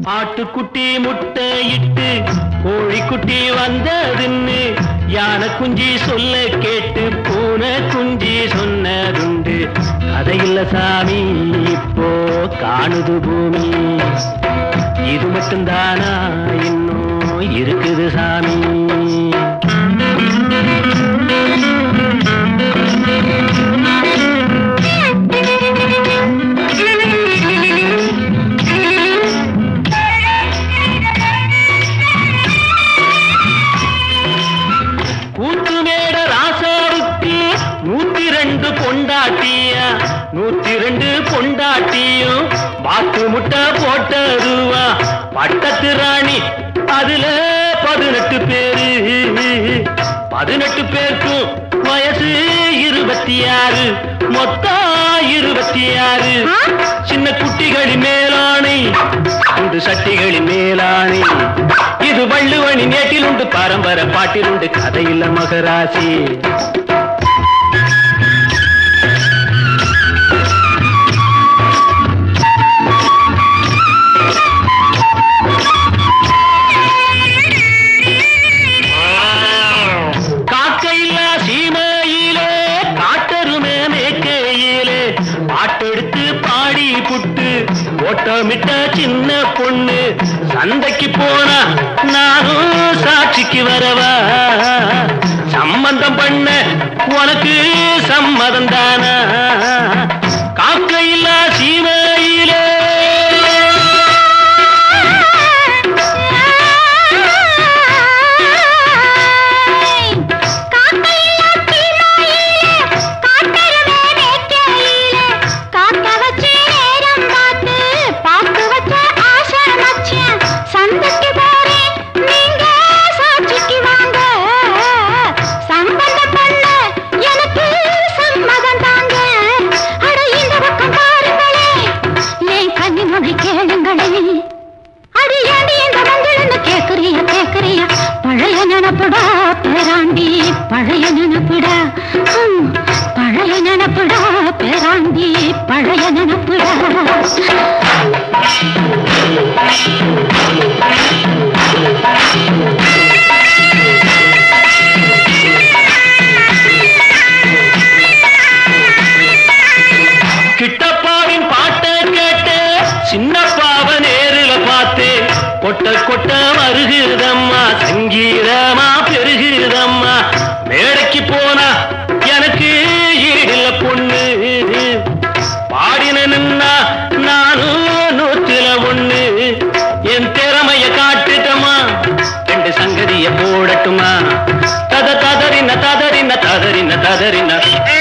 ஆட்டுக்குட்டி முட்டையிட்டு கோழிக்குட்டி வந்ததுன்னு யானை குஞ்சி சொல்ல கேட்டு பூனை குஞ்சி சொன்னதுண்டு கதையில்ல சாமி இப்போ காணுது பூமி இது மட்டும்தானா இன்னும் இருக்குது சாமி கூத்து மேட ராசாவுக்கு நூத்தி ரெண்டு பொண்டாட்டியா நூத்தி ரெண்டு பொண்டாட்டியும் பாத்து முட்டை போட்டதுவா பட்டத்து ராணி அதுல பதினெட்டு பேரு பதினெட்டு பேருக்கும் வயசு இருபத்தி ஆறு மொத்தம் இருபத்தி ஆறு சின்ன குட்டிகளின் மேலாணை உண்டு சட்டிகளின் மேலாணை இது வள்ளுவனி நேட்டில் உண்டு பரம்பரை பாட்டில் உண்டு கதையில்ல மகராசி காக்கையில்லா சீமையிலே காட்டருமே மேக்கையிலே பாட்டெடுத்து பாடி புட்டு ஓட்டமிட்ட சின்ன பொண்ணு சந்தைக்கு போனா நானும் சாட்சிக்கு வரவா சம்பந்தம் பண்ண உனக்கு சம்மதம் தானா காக்கையில்லா சீமையிலே சந்தைக்கு போறேன் நீங்க சாட்சிக்கு வாங்க சம்பந்தம் பண்ண எனக்கு சம்மதம் தாங்க அட இந்த பக்கம் பாருங்களே என் கண்ணினுடைய கேளுங்களே அடி ஏண்டி இந்த மஞ்சள்னு கேக்குறிய கேக்குறிய பழைய நினப்புடா பேராண்டி பழைய நினப்புடா ஹம், பழைய நினப்புடா பேராண்டி பழைய நினப்புடா கிட்டப்பாவின் பாட்டை கேட்டு சின்னப்பாவ நேருல பார்த்து கொட்ட கொட்ட வருகுதம்மா சங்கீதமா பெருகுதம்மா மேடைக்கு போனா எனக்கு ஈடில்ல பொண்ணு பாடின நின்னா நானும் நூத்துல ஒண்ணு என் திறமைய காட்டுட்டமா ரெண்டு சங்கதிய போடட்டுமா தத ததறின ததறின ததறின ததறின